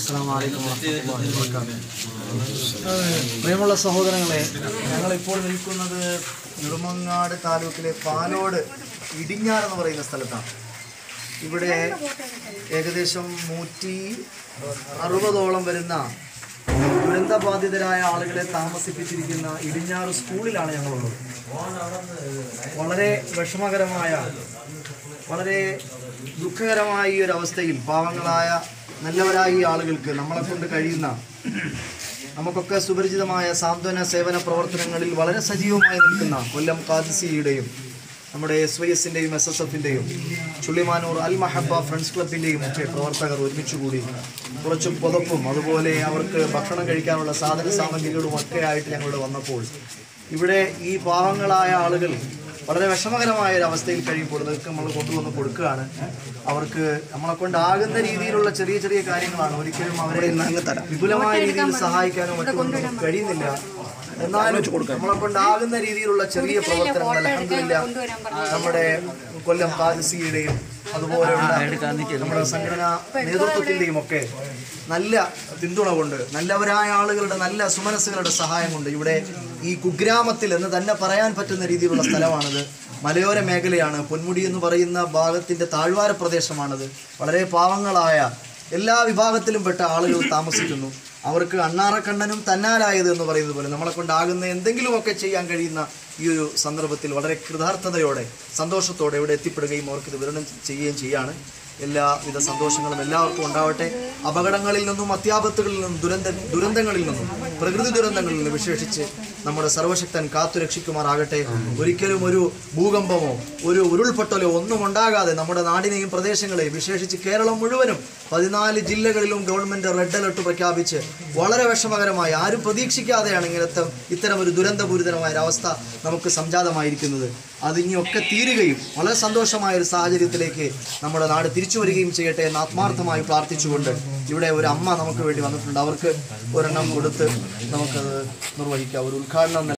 അസ്സാം വലൈക്കും വറഹ്മത്തുള്ളാഹി വബറകാതുഹു. പ്രിയമുള്ള സഹോദരങ്ങളെ ഞങ്ങളിപ്പോൾ നിൽക്കുന്നത് നെടുമങ്ങാട് താലൂക്കിലെ പാലോട് ഇടിഞ്ഞാർ എന്ന് പറയുന്ന സ്ഥലത്താണ് ഇവിടെ ഏകദേശം നൂറ്റി അറുപതോളം വരുന്ന ദുരന്തബാധിതരായ ആളുകളെ താമസിപ്പിച്ചിരിക്കുന്ന ഇടിഞ്ഞാറ് സ്കൂളിലാണ് ഞങ്ങളുള്ളത് വളരെ വിഷമകരമായ വളരെ ദുഃഖകരമായ ഈ ഒരു അവസ്ഥയിൽ പാവങ്ങളായ നല്ലവരായ ഈ ആളുകൾക്ക് നമ്മളെ കൊണ്ട് കഴിയുന്ന നമുക്കൊക്കെ സുപരിചിതമായ സാന്ത്വന സേവന പ്രവർത്തനങ്ങളിൽ വളരെ സജീവമായി നിൽക്കുന്ന കൊല്ലം കാദിസിയുടെയും നമ്മുടെ എസ് വൈ എസിൻ്റെയും എസ് എസ് എഫിൻ്റെയും ചുള്ളിമാനൂർ അൽ മഹബ ഫ്രണ്ട്സ് ക്ലബിൻ്റെയും ഒക്കെ പ്രവർത്തകർ ഒരുമിച്ചുകൂടി കുറച്ച് പുതപ്പും അതുപോലെ അവർക്ക് ഭക്ഷണം കഴിക്കാനുള്ള സാധന സാമഗ്രികളും ഒക്കെ ആയിട്ട് ഞങ്ങളുടെ വന്നപ്പോൾ ഇവിടെ ഈ പാവങ്ങളായ ആളുകൾ വളരെ വിഷമകരമായ ഒരു അവസ്ഥയിൽ കഴിയുമ്പോൾ ഇതൊക്കെ നമ്മൾ കൊണ്ടുവന്ന് കൊടുക്കുകയാണ് അവർക്ക് നമ്മളെ കൊണ്ടാകുന്ന രീതിയിലുള്ള ചെറിയ ചെറിയ കാര്യങ്ങളാണ് ഒരിക്കലും അവരെ വിപുലമായ രീതിയിൽ സഹായിക്കാനോ മറ്റൊന്നും കഴിയുന്നില്ല എന്നാലും നമ്മളെ കൊണ്ടാകുന്ന രീതിയിലുള്ള ചെറിയ പ്രവർത്തനങ്ങൾ അലഹമില്ല നമ്മുടെ കൊല്ലം കാദിസിയുടെയും അതുപോലെയുള്ള നമ്മുടെ സംഘടനാ നേതൃത്വത്തിന്റെയും ഒക്കെ നല്ല പിന്തുണ കൊണ്ട് നല്ലവരായ ആളുകളുടെ നല്ല സുമനസ്സുകളുടെ സഹായം കൊണ്ട് ഇവിടെ ഈ കുഗ്രാമത്തിൽ എന്ന് തന്നെ പറയാൻ പറ്റുന്ന രീതിയിലുള്ള സ്ഥലമാണിത് മലയോര മേഖലയാണ് പൊന്മുടി എന്ന് പറയുന്ന ഭാഗത്തിന്റെ താഴ്വാര പ്രദേശമാണിത് വളരെ പാവങ്ങളായ എല്ലാ വിഭാഗത്തിലും പെട്ട ആളുകൾ താമസിക്കുന്നു അവർക്ക് അണ്ണാറക്കണ്ണനും തന്നാലായത് എന്ന് പറയുന്നത് പോലെ നമ്മളെ കൊണ്ടാകുന്ന എന്തെങ്കിലുമൊക്കെ ചെയ്യാൻ കഴിയുന്ന ഈ ഒരു സന്ദർഭത്തിൽ വളരെ കൃതാർത്ഥതയോടെ സന്തോഷത്തോടെ ഇവിടെ എത്തിപ്പെടുകയും അവർക്ക് ഇത് വിതരണം ചെയ്യുകയും ചെയ്യാണ് എല്ലാവിധ സന്തോഷങ്ങളും എല്ലാവർക്കും ഉണ്ടാവട്ടെ അപകടങ്ങളിൽ നിന്നും അത്യാപത്തുകളിൽ നിന്നും ദുരന്ത ദുരന്തങ്ങളിൽ നിന്നും പ്രകൃതി ദുരന്തങ്ങളിൽ നിന്നും വിശേഷിച്ച് നമ്മുടെ സർവശക്തൻ കാത്തു രക്ഷിക്കുമാറാകട്ടെ ഒരിക്കലും ഒരു ഭൂകമ്പമോ ഒരു ഉരുൾപൊട്ടലോ ഒന്നും ഉണ്ടാകാതെ നമ്മുടെ നാടിനെയും പ്രദേശങ്ങളെയും വിശേഷിച്ച് കേരളം മുഴുവനും പതിനാല് ജില്ലകളിലും ഗവൺമെന്റ് റെഡ് അലർട്ട് പ്രഖ്യാപിച്ച് വളരെ വിഷമകരമായി ആരും പ്രതീക്ഷിക്കാതെയാണ് ഇങ്ങനത്തെ ഇത്തരം ഒരു ദുരന്തപൂരിതമായ ഒരു അവസ്ഥ നമുക്ക് സംജാതമായിരിക്കുന്നത് അതിനിയൊക്കെ തീരുകയും വളരെ സന്തോഷമായ ഒരു സാഹചര്യത്തിലേക്ക് നമ്മുടെ നാട് തിരിച്ചു വരികയും ചെയ്യട്ടെ എന്ന് ആത്മാർത്ഥമായി പ്രാർത്ഥിച്ചുകൊണ്ട് ഇവിടെ ഒരു അമ്മ നമുക്ക് വേണ്ടി വന്നിട്ടുണ്ട് അവർക്ക് ഒരെണ്ണം കൊടുത്ത് നമുക്കത് നിർവഹിക്കാം ഒരു ഉദ്ഘാടനം